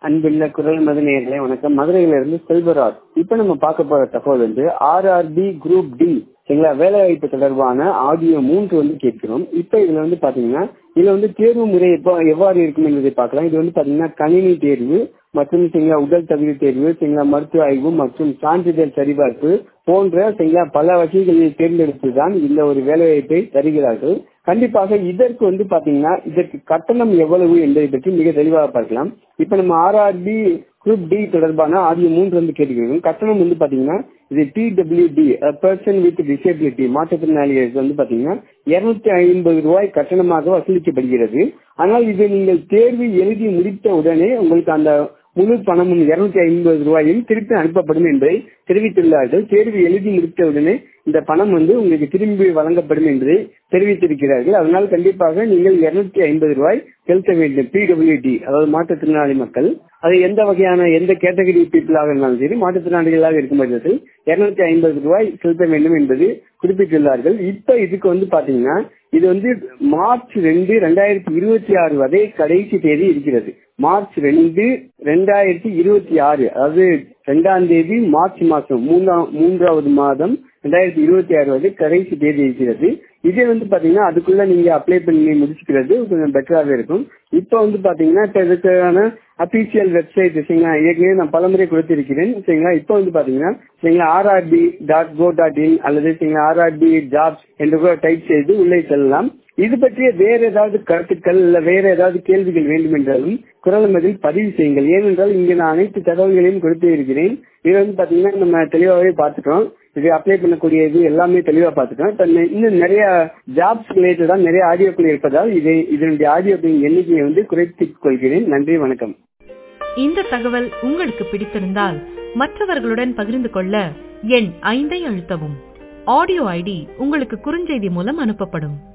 அன்புள்ள குரல் மதுநேயர்களே வணக்கம் மதுரையில இருந்து செல்வராஜ் இப்ப நம்ம பார்க்க போற தகவல் வந்து ஆர்ஆர்பி குரூப் டி சரிங்களா வேலை வாய்ப்பு தொடர்பான ஆடியோ மூன்று வந்து கேட்கிறோம் இப்ப இதுல வந்து பாத்தீங்கன்னா இதுல வந்து தேர்வு முறை எப்ப எவ்வாறு இருக்கும் என்பதை பார்க்கலாம் இது வந்து பாத்தீங்கன்னா கணினி தேர்வு மற்றும் சரிங்களா உடல் தகுதி தேர்வு சரிங்களா மருத்துவ ஆய்வு மற்றும் சான்றிதழ் சரிபார்ப்பு போன்ற சரிங்களா பல வகைகளில் தேர்ந்தெடுத்துதான் இந்த ஒரு வேலைவாய்ப்பை தருகிறார்கள் கண்டிப்பாக இதற்கு வந்து பாத்தீங்கன்னா இதற்கு கட்டணம் எவ்வளவு என்பதை பற்றி மிக தெளிவாக பார்க்கலாம் இப்ப நம்ம ஆர்ஆர்பி குரூப் டி தொடர்பான ஆடியோ மூன்று வந்து கேட்டுக்கிறோம் கட்டணம் வந்து பாத்தீங்கன்னா இது பிடபிள்யூடி பர்சன் வித் டிசேபிலிட்டி மாற்றுத்திறனாளிகளுக்கு வந்து பாத்தீங்கன்னா இருநூத்தி ஐம்பது ரூபாய் கட்டணமாக வசூலிக்கப்படுகிறது ஆனால் இது நீங்கள் தேர்வு எழுதி முடித்த உடனே உங்களுக்கு அந்த முழு பணமும் இருநூத்தி ஐம்பது ரூபாயும் திருப்பி அனுப்பப்படும் என்பதை தெரிவித்துள்ளார்கள் தேர்வு எழுதி முடித்தவுடனே இந்த பணம் வந்து உங்களுக்கு திரும்பி வழங்கப்படும் என்று தெரிவித்திருக்கிறார்கள் அதனால் கண்டிப்பாக நீங்கள் இருநூத்தி ஐம்பது ரூபாய் செலுத்த வேண்டும் பிடபிள்யூடி அதாவது மாற்றுத்திறனாளி மக்கள் அது எந்த வகையான எந்த கேட்டகரி பீப்புளாக இருந்தாலும் சரி மாற்றுத்திறனாளிகளாக இருக்கும் பட்சத்தில் இருநூத்தி ஐம்பது ரூபாய் செலுத்த வேண்டும் என்பது குறிப்பிட்டுள்ளார்கள் இப்ப இதுக்கு வந்து பாத்தீங்கன்னா இது வந்து மார்ச் ரெண்டு ரெண்டாயிரத்தி இருபத்தி ஆறு வரை கடைசி தேதி இருக்கிறது மார்ச் ரெண்டு ரெண்டாயிரத்தி இருபத்தி ஆறு அதாவது ரெண்டாம் தேதி மார்ச் மாசம் மூன்றாம் மூன்றாவது மாதம் ரெண்டாயிரத்தி இருபத்தி ஆறு வரை கடைசி தேதி இருக்கிறது இதே வந்து பாத்தீங்கன்னா அதுக்குள்ள நீங்க அப்ளை பண்ணி முடிச்சுக்கிறது கொஞ்சம் பெட்டராகவே இருக்கும் இப்போ வந்து பாத்தீங்கன்னா இப்ப இதுக்கான அபிஷியல் வெப்சைட் சரிங்களா ஏற்கனவே நான் பலமுறை கொடுத்திருக்கிறேன் சரிங்களா இப்போ வந்து பாத்தீங்கன்னா சரிங்களா RRB dot go dot in அல்லது சரிங்களா ஆர்ஆர்பி ஜாப்ஸ் என்று கூட டைப் செய்து உள்ளே செல்லலாம் இது பற்றிய வேற ஏதாவது கருத்துக்கள் இல்ல வேற ஏதாவது கேள்விகள் வேண்டும் என்றாலும் குரல் மதில் பதிவு செய்யுங்கள் ஏனென்றால் இங்க நான் அனைத்து தகவல்களையும் கொடுத்து இருக்கிறேன் இது வந்து பாத்தீங்கன்னா நம்ம தெளிவாகவே பார்த்துட்டோம் இது அப்ளை பண்ணக்கூடிய இது எல்லாமே தெளிவா பார்த்துட்டோம் இப்ப இன்னும் நிறைய ஜாப்ஸ் ரிலேட்டடா நிறைய ஆடியோக்கள் இருப்பதால் இதை இதனுடைய ஆடியோக்களின் எண்ணிக்கையை வந்து குறைத்துக் கொள்கிறேன் நன்றி வணக்கம் இந்த தகவல் உங்களுக்கு பிடித்திருந்தால் மற்றவர்களுடன் பகிர்ந்து கொள்ள எண் ஐந்தை அழுத்தவும் ஆடியோ ஐடி உங்களுக்கு குறுஞ்செய்தி மூலம் அனுப்பப்படும்